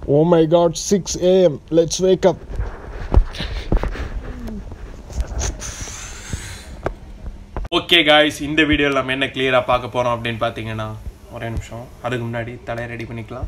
Oh my god, 6 a.m. Let's wake up. Okay guys இந்த வீடியோவில் நம்ம என்ன கிளியராக பார்க்க போகிறோம் அப்படின்னு பார்த்தீங்கன்னா ஒரே நிமிஷம் அதுக்கு முன்னாடி தலையை ரெடி பண்ணிக்கலாம்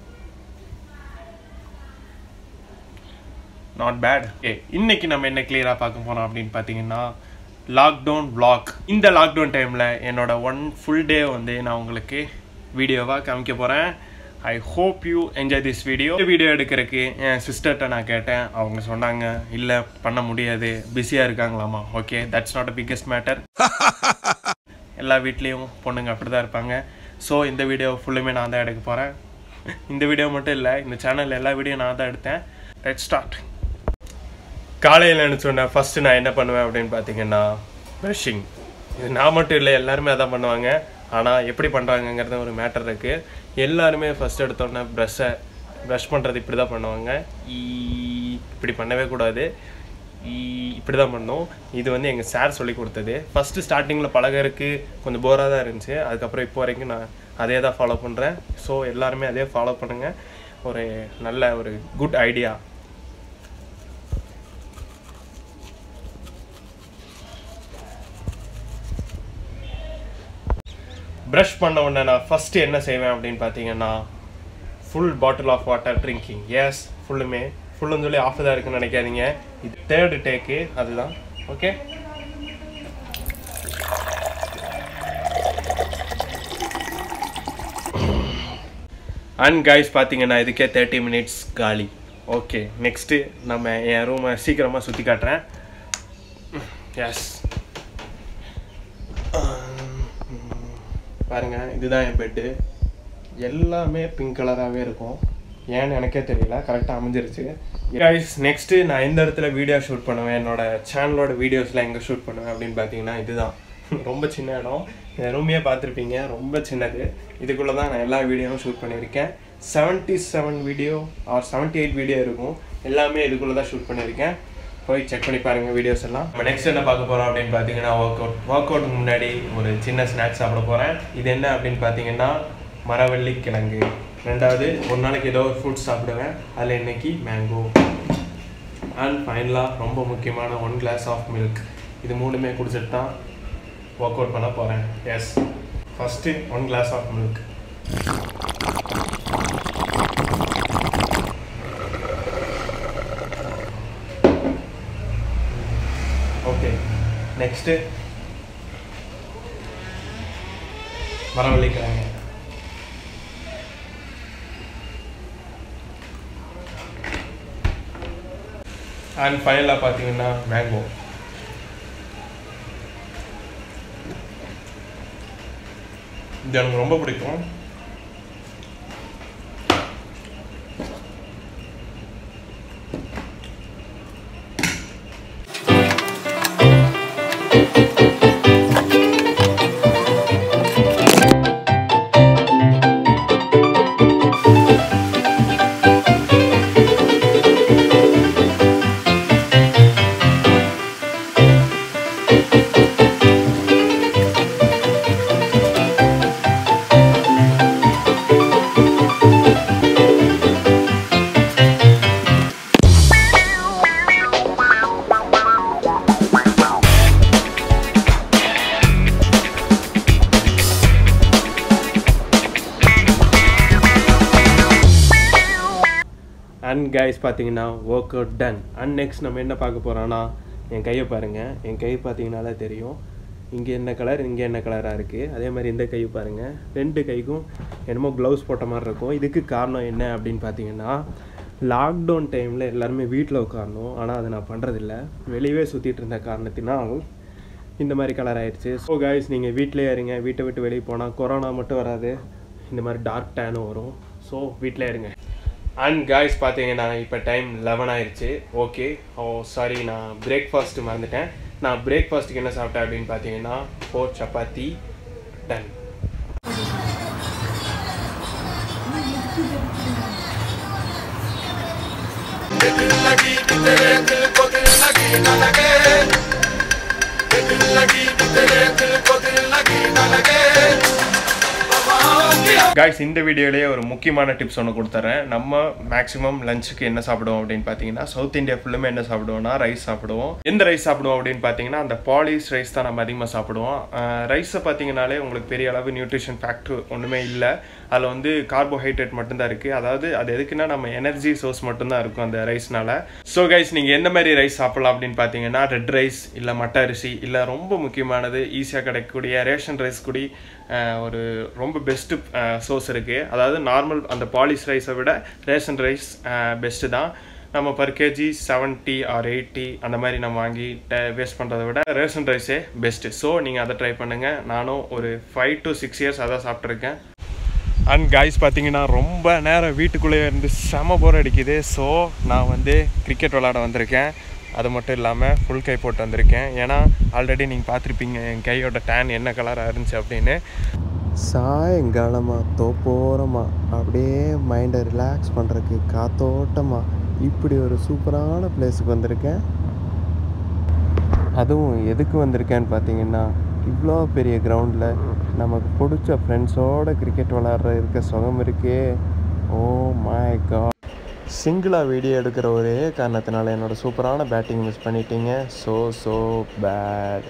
நாட் பேட் ஏ இன்னைக்கு நம்ம என்ன கிளியராக பார்க்க போகிறோம் அப்படின்னு பார்த்தீங்கன்னா லாக்டவுன் vlog இந்த லாக்டவுன் டைமில் என்னோட ஒன் ஃபுல் டே வந்து நான் உங்களுக்கு வீடியோவாக காமிக்க போகிறேன் I hope you enjoy this video இந்த வீடியோ எடுக்கிறதுக்கு என் சிஸ்டர்கிட்ட நான் கேட்டேன் அவங்க சொன்னாங்க இல்லை பண்ண முடியாது பிஸியாக இருக்காங்களாமா okay that's not a biggest matter எல்லா வீட்லேயும் பொண்ணுங்க அப்படி தான் இருப்பாங்க ஸோ இந்த வீடியோ ஃபுல்லுமே நான் தான் எடுக்க போகிறேன் இந்த வீடியோ மட்டும் இல்லை இந்த சேனல் எல்லா வீடியோ நான் தான் எடுத்தேன் லெட் ஸ்டார்ட் காலையில் நினச்சோன்னே ஃபஸ்ட்டு நான் என்ன பண்ணுவேன் அப்படின்னு பார்த்தீங்கன்னா ப்ரஷிங் இது நான் மட்டும் இல்லை எல்லாருமே அதான் பண்ணுவாங்க ஆனால் எப்படி பண்ணுறாங்கங்கிறது ஒரு மேட்டர் இருக்குது எல்லாருமே ஃபஸ்ட் எடுத்தோடனே ப்ரஷ்ஷை ப்ரஷ் பண்ணுறது இப்படி தான் பண்ணுவாங்க ஈ இப்படி பண்ணவே கூடாது ஈ இப்படி தான் பண்ணோம் இது வந்து எங்கள் சார் சொல்லி கொடுத்தது ஃபஸ்ட்டு ஸ்டார்டிங்கில் பழகறதுக்கு கொஞ்சம் போராக தான் இருந்துச்சு அதுக்கப்புறம் இப்போ வரைக்கும் நான் அதே தான் ஃபாலோ பண்ணுறேன் ஸோ எல்லாருமே அதே ஃபாலோ பண்ணுங்கள் ஒரு நல்ல ஒரு குட் ஐடியா ப்ரஷ் பண்ண உடனே நான் ஃபஸ்ட்டு என்ன செய்வேன் அப்படின்னு பார்த்தீங்கன்னா full bottle of water drinking yes ஃபுல்லுமே ஃபுல்லுன்னு சொல்லி ஆஃப் தான் இருக்குன்னு நினைக்காதீங்க இது தேர்டு டேக்கு அதுதான் ஓகே அண்ட் கைஸ் பார்த்தீங்கன்னா இதுக்கே தேர்ட்டி மினிட்ஸ் காலி ஓகே நெக்ஸ்ட்டு நம்ம என் ரூமை சீக்கிரமாக சுற்றி காட்டுறேன் எஸ் பாருங்க இதுதான் என் பெட்டு எல்லாமே பிங்க் கலராகவே இருக்கும் ஏன்னு எனக்கே தெரியல கரெக்டாக அமைஞ்சிருச்சு கைஸ் நெக்ஸ்ட்டு நான் எந்த இடத்துல வீடியோ ஷூட் பண்ணுவேன் என்னோட சேனலோட வீடியோஸ்லாம் எங்கே ஷூட் பண்ணுவேன் அப்படின்னு பார்த்தீங்கன்னா இதுதான் ரொம்ப சின்ன இடம் என் ரூமையே பார்த்துருப்பீங்க ரொம்ப சின்னது இதுக்குள்ளே தான் நான் எல்லா வீடியோவும் ஷூட் பண்ணியிருக்கேன் seventy seven video or seventy eight video இருக்கும் எல்லாமே இதுக்குள்ளே தான் ஷூட் பண்ணியிருக்கேன் போய் செக் பண்ணி பாருங்க வீடியோஸ் எல்லாம் நம்ம நெக்ஸ்ட் என்ன பார்க்க போறோம் அப்படின்னு பார்த்தீங்கன்னா ஒர்க் அவுட் ஒர்க் அவுட்டுக்கு முன்னாடி ஒரு சின்ன ஸ்நாக்ஸ் சாப்பிட போறேன் இது என்ன அப்படின்னு பார்த்தீங்கன்னா மரவள்ளி கிழங்கு ரெண்டாவது ஒரு நாளைக்கு ஏதோ ஒரு ஃப்ரூட்ஸ் சாப்பிடுவேன் அதில் இன்னைக்கு மேங்கோ அண்ட் ஃபைனலாக ரொம்ப முக்கியமான ஒன் கிளாஸ் ஆஃப் மில்க் இது மூணுமே குடிச்சிட்டு தான் ஒர்க் அவுட் பண்ண போகிறேன் yes first one glass of milk okay next மரவள்ளி கிழங்கு அண்ட் ஃபைனலாக பார்த்தீங்கன்னா மேங்கோ இது எனக்கு ரொம்ப பிடிக்கும் அண்ட் கைஸ் பார்த்தீங்கன்னா work out done and next நம்ம என்ன பார்க்க போகிறோன்னா என் கையை பாருங்கள் என் கை பார்த்தீங்கனாலே தெரியும் இங்கே என்ன கலர் இங்கே என்ன கலராக இருக்குது அதே மாதிரி இந்த கை பாருங்கள் ரெண்டு கைக்கும் என்னமோ க்ளவுஸ் போட்ட மாதிரி இருக்கும் இதுக்கு காரணம் என்ன அப்படின்னு பார்த்தீங்கன்னா லாக்டவுன் டைமில் எல்லாருமே வீட்டில் உட்காரணும் ஆனால் அதை நான் பண்ணுறதில்ல வெளியவே சுற்றிட்டு இருந்த காரணத்தினால் இந்த மாதிரி கலர் ஆயிடுச்சு ஸோ கைஸ் நீங்கள் வீட்டிலே இருங்க வீட்டை விட்டு வெளியே போனால் கொரோனா மட்டும் வராது இந்த மாதிரி டார்க் டேனும் வரும் ஸோ வீட்டிலே இருங்க அண்ட் காய்ஸ் பார்த்தீங்கன்னா இப்போ டைம் லெவன் ஆயிடுச்சு ஓகே ஓ சாரி நான் பிரேக்ஃபாஸ்ட் மறந்துட்டேன் நான் பிரேக்ஃபாஸ்ட்டுக்கு என்ன சாப்பிட்டேன் அப்படின்னு பார்த்தீங்கன்னா ஃபோர் சப்பாத்தி டன் लगी तेरे दिल को दिल लगी न लगे காய்ஸ் இந்த வீடியோலேயே ஒரு முக்கியமான டிப்ஸ் ஒன்று கொடுத்துறேன் நம்ம மேக்ஸிமம் லஞ்சுக்கு என்ன சாப்பிடுவோம் அப்படின்னு பார்த்தீங்கன்னா சவுத் இந்தியா ஃபுல்லுமே என்ன சாப்பிடுவோம்னா ரைஸ் சாப்பிடுவோம் எந்த ரைஸ் சாப்பிடுவோம் அப்படின்னு பார்த்தீங்கன்னா அந்த பாலிஷ் ரைஸ் தான் நம்ம அதிகமாக சாப்பிடுவோம் ரைஸை பார்த்தீங்கனாலே உங்களுக்கு பெரிய அளவு நியூட்ரிஷன் ஃபேக்டர் ஒன்றுமே இல்லை அதில் வந்து கார்போஹைட்ரேட் மட்டும்தான் இருக்குது அதாவது அது எதுக்குன்னா நம்ம எனர்ஜி சோர்ஸ் மட்டும்தான் இருக்கும் அந்த ரைஸ்னால ஸோ கைஸ் நீங்கள் எந்த மாதிரி ரைஸ் சாப்பிடலாம் அப்படின்னு பார்த்தீங்கன்னா ரெட் ரைஸ் இல்லை மட்ட அரிசி இல்லை ரொம்ப முக்கியமானது ஈஸியாக கிடைக்கக்கூடிய ரேஷன் ரைஸ் கூடி அஹ், ஒரு ரொம்ப பெஸ்ட்டு சோர்ஸ் இருக்குது அதாவது நார்மல் அந்த பாலிஷ் ரைஸை விட ரேஷன் ரைஸ் பெஸ்ட்டு தான் நம்ம per KG seventy or eighty அந்த மாதிரி நம்ம வாங்கி வேஸ்ட் பண்ணுறதை விட ரேஷன் ரைஸே பெஸ்ட்டு ஸோ நீங்கள் அதை ட்ரை பண்ணுங்கள் நானும் ஒரு ஃபைவ் டு சிக்ஸ் இயர்ஸ் அதான் சாப்பிட்ருக்கேன் அண்ட் காய்ஸ் பார்த்தீங்கன்னா ரொம்ப நேரம் வீட்டுக்குள்ளேயே இருந்து செம போர் அடிக்குது ஸோ நான் வந்து கிரிக்கெட் விளாட வந்திருக்கேன் அது மட்டும் இல்லாமல் ஃபுல் கை போட்டு வந்திருக்கேன் ஏன்னா ஆல்ரெடி நீங்கள் பார்த்துருப்பீங்க என் கையோட டேன் என்ன கலராக இருந்துச்சு அப்படின்னு சாயங்காலமாக தோப்போரமாக அப்படியே மைண்டை ரிலாக்ஸ் பண்ணுறதுக்கு காத்தோட்டமாக இப்படி ஒரு சூப்பரான பிளேஸுக்கு வந்திருக்கேன் அதுவும் எதுக்கு வந்திருக்கேன்னு பார்த்தீங்கன்னா இவ்வளோ பெரிய கிரவுண்டில் நமக்கு பிடிச்ச ஃப்ரெண்ட்ஸோட கிரிக்கெட் விளாட்ற இருக்க சுகம் இருக்கே ஓ மை காட் சிங்கிளாக வீடியோ எடுக்கிற ஒரே காரணத்தினால என்னோட சூப்பரான பேட்டிங் மிஸ் பண்ணிட்டீங்க ஸோ ஸோ பேட்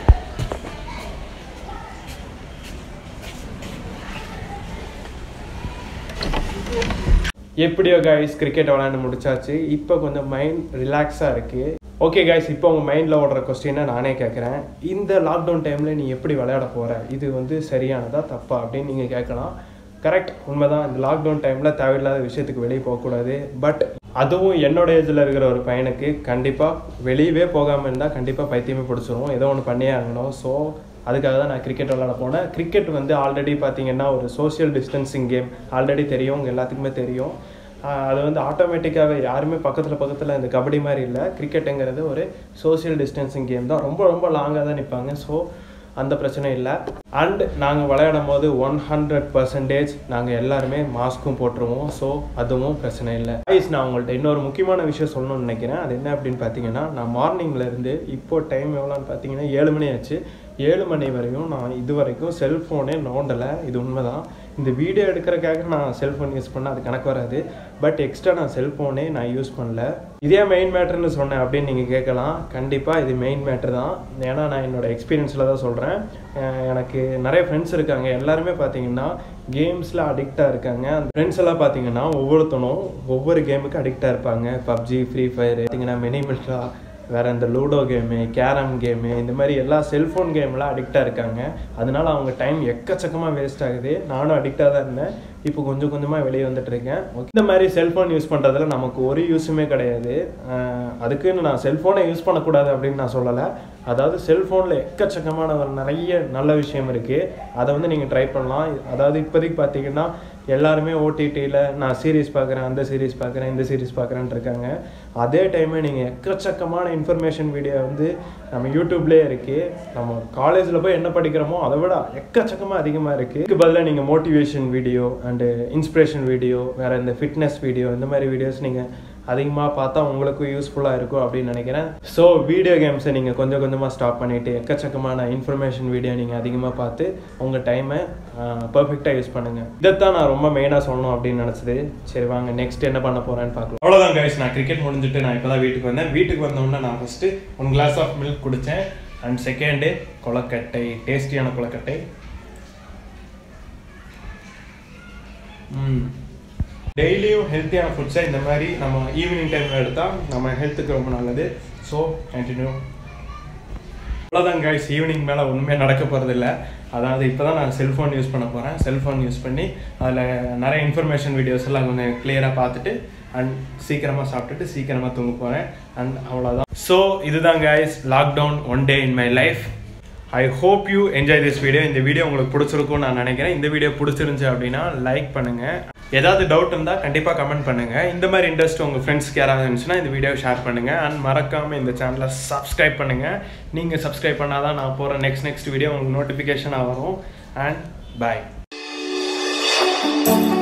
எப்படியோ கைஸ் கிரிக்கெட் விளையாண்டு முடிச்சாச்சு இப்போ கொஞ்சம் மைண்ட் ரிலாக்ஸாக இருக்குது ஓகே கைஸ் இப்போ உங்கள் மைண்டில் ஓடுற கொஸ்டினை நானே கேட்குறேன் இந்த லாக்டவுன் டைமில் நீ எப்படி விளையாட போகிற இது வந்து சரியானதா தப்பா அப்படின்னு நீங்கள் கேட்கலாம் கரெக்ட் உண்மைதான் இந்த லாக்டவுன் டைமில் தேவையில்லாத விஷயத்துக்கு வெளியே போகக்கூடாது பட் அதுவும் என்னோட ஏஜில் இருக்கிற ஒரு பையனுக்கு கண்டிப்பாக வெளியவே போகாமல் இருந்தால் கண்டிப்பாக பைத்தியமே பிடிச்சிரும் ஏதோ ஒன்று பண்ணியே ஆகணும் ஸோ அதுக்காக தான் நான் கிரிக்கெட் விளாட போனேன் கிரிக்கெட் வந்து ஆல்ரெடி பார்த்தீங்கன்னா ஒரு சோஷியல் டிஸ்டன்சிங் கேம் ஆல்ரெடி தெரியும் உங்க எல்லாத்துக்குமே தெரியும் ஆஹ் அது வந்து ஆட்டோமேட்டிக்காகவே யாருமே பக்கத்தில் பக்கத்தில் இந்த கபடி மாதிரி இல்லை கிரிக்கெட்டுங்கிறது ஒரு சோஷியல் டிஸ்டன்சிங் கேம் தான் ரொம்ப ரொம்ப லாங்காக தான் நிற்பாங்க ஸோ அந்த பிரச்சனை இல்லை அண்ட் நாங்கள் விளையாடும் போது ஒன் ஹண்ட்ரட் பர்சன்டேஜ் நாங்கள் எல்லாருமே மாஸ்க்கும் போட்டுருவோம் ஸோ அதுவும் பிரச்சனை இல்லை ஐஸ் நான் உங்கள்கிட்ட இன்னொரு முக்கியமான விஷயம் சொல்லணும்னு நினைக்கிறேன் அது என்ன அப்படின்னு பார்த்தீங்கன்னா நான் மார்னிங்ல இருந்து இப்போ டைம் எவ்வளோன்னு பார்த்தீங்கன்னா ஏழு மணி ஆச்சு ஏழு மணி வரையும் நான் இது வரைக்கும் செல்ஃபோனே நோண்டலை இது உண்மைதான் இந்த வீடியோ எடுக்கிறதுக்காக நான் செல்ஃபோன் யூஸ் பண்ணால் அது கணக்கு வராது பட் எக்ஸ்ட்ரா நான் செல்ஃபோனே நான் யூஸ் பண்ணல இதே மெயின் மேட்டர்னு சொன்னேன் அப்படின்னு நீங்கள் கேட்கலாம் கண்டிப்பாக இது மெயின் மேட்டர் தான் ஏன்னா நான் என்னோட எக்ஸ்பீரியன்ஸில் தான் சொல்கிறேன் எனக்கு நிறைய ஃப்ரெண்ட்ஸ் இருக்காங்க எல்லாருமே பார்த்தீங்கன்னா கேம்ஸில் அடிக்டாக இருக்காங்க அந்த ஃப்ரெண்ட்ஸ் எல்லாம் பார்த்தீங்கன்னா ஒவ்வொருத்தனும் ஒவ்வொரு கேமுக்கு அடிக்டாக இருப்பாங்க பப்ஜி ஃப்ரீ ஃபயர் பார்த்தீங்கன்னா மினிமில்ட்ரா வேற இந்த லூடோ கேமு கேரம் கேமு இந்த மாதிரி எல்லா செல்ஃபோன் கேம்லாம் அடிக்டாக இருக்காங்க அதனால அவங்க டைம் எக்கச்சக்கமாக வேஸ்ட் ஆகுது நானும் அடிக்டாக தான் இருந்தேன் இப்போ கொஞ்சம் கொஞ்சமாக வெளியே வந்துட்டு இருக்கேன் Okay. இந்த மாதிரி செல்ஃபோன் யூஸ் பண்ணுறதுல நமக்கு ஒரு யூஸுமே கிடையாது அஹ் அதுக்குன்னு நான் செல்ஃபோனை யூஸ் பண்ணக்கூடாது அப்படின்னு நான் சொல்லலை அதாவது செல்ஃபோனில் எக்கச்சக்கமான ஒரு நிறைய நல்ல விஷயம் இருக்குது அதை வந்து நீங்கள் ட்ரை பண்ணலாம் அதாவது இப்போதைக்கு பார்த்தீங்கன்னா எல்லாருமே ஓடிடியில் நான் சீரிஸ் பார்க்குறேன் அந்த சீரிஸ் பார்க்குறேன் இந்த சீரிஸ் பார்க்குறேன்னு இருக்காங்க அதே டைமே நீங்கள் எக்கச்சக்கமான இன்ஃபர்மேஷன் வீடியோ வந்து நம்ம யூடியூப்லேயே இருக்குது நம்ம காலேஜில் போய் என்ன படிக்கிறோமோ அதை விட எக்கச்சக்கமாக அதிகமாக இருக்குது இதுக்கு பதிலாக நீங்கள் motivation video and inspiration video வேறு இந்த ஃபிட்னஸ் வீடியோ இந்த மாதிரி வீடியோஸ் நீங்கள் அதிகமாக பார்த்தா உங்களுக்கும் யூஸ்ஃபுல்லாக இருக்கும் அப்படின்னு நினைக்கிறேன் ஸோ வீடியோ கேம்ஸை நீங்கள் கொஞ்சம் கொஞ்சமாக ஸ்டாப் பண்ணிவிட்டு எக்கச்சக்கமான இன்ஃபர்மேஷன் வீடியோ நீங்கள் அதிகமாக பார்த்து உங்கள் டைமை பர்ஃபெக்டாக யூஸ் பண்ணுங்கள் இதைத்தான் நான் ரொம்ப மெயினாக சொல்லணும் அப்படின்னு நினச்சது சரி வாங்க நெக்ஸ்ட் என்ன பண்ண போகிறேன்னு பார்க்கலாம் அவ்வளோதான் கைஸ் நான் கிரிக்கெட் முடிஞ்சுட்டு நான் இப்போ தான் வீட்டுக்கு வந்தேன் வீட்டுக்கு வந்தோடனே நான் first one glass of milk குடித்தேன் அண்ட் செகண்டு கொலக்கட்டை டேஸ்டியான கொலக்கட்டை ம் டெய்லியும் ஹெல்த்தியான ஃபுட்ஸை இந்த மாதிரி நம்ம ஈவினிங் டைமில் எடுத்தால் நம்ம ஹெல்த்துக்கு ரொம்ப நல்லது ஸோ கண்டினியூ அவ்வளோதான் கைஸ் ஈவினிங் மேலே ஒன்றுமே நடக்க போகிறதில்ல அதாவது இப்போ தான் நான் செல்ஃபோன் யூஸ் பண்ண போகிறேன் செல்ஃபோன் யூஸ் பண்ணி அதில் நிறைய இன்ஃபர்மேஷன் வீடியோஸ் எல்லாம் கொஞ்சம் கிளியராக பார்த்துட்டு அண்ட் சீக்கிரமாக சாப்பிட்டுட்டு சீக்கிரமாக தூங்க போகிறேன் அண்ட் அவ்வளோதான் ஸோ இதுதான் guys lockdown one day in my life I hope you enjoy this video இந்த வீடியோ உங்களுக்கு பிடிச்சிருக்கும்னு நான் நினைக்கிறேன் இந்த வீடியோ பிடிச்சிருந்துச்சு அப்படின்னா லைக் பண்ணுங்கள் ஏதாவது டவுட் இருந்தால் கண்டிப்பாக கமெண்ட் பண்ணுங்கள் இந்த மாதிரி இன்ட்ரெஸ்ட் உங்கள் ஃப்ரெண்ட்ஸ்க்கு யாராவது இருந்துச்சுன்னா இந்த வீடியோவை ஷேர் பண்ணுங்கள் அண்ட் மறக்காமல் இந்த சேனலை சப்ஸ்கிரைப் பண்ணுங்கள் நீங்கள் சப்ஸ்கிரைப் பண்ணால் தான் நான் போகிற நெக்ஸ்ட் நெக்ஸ்ட் வீடியோ உங்களுக்கு நோட்டிஃபிகேஷனாக வரும் அண்ட் பாய்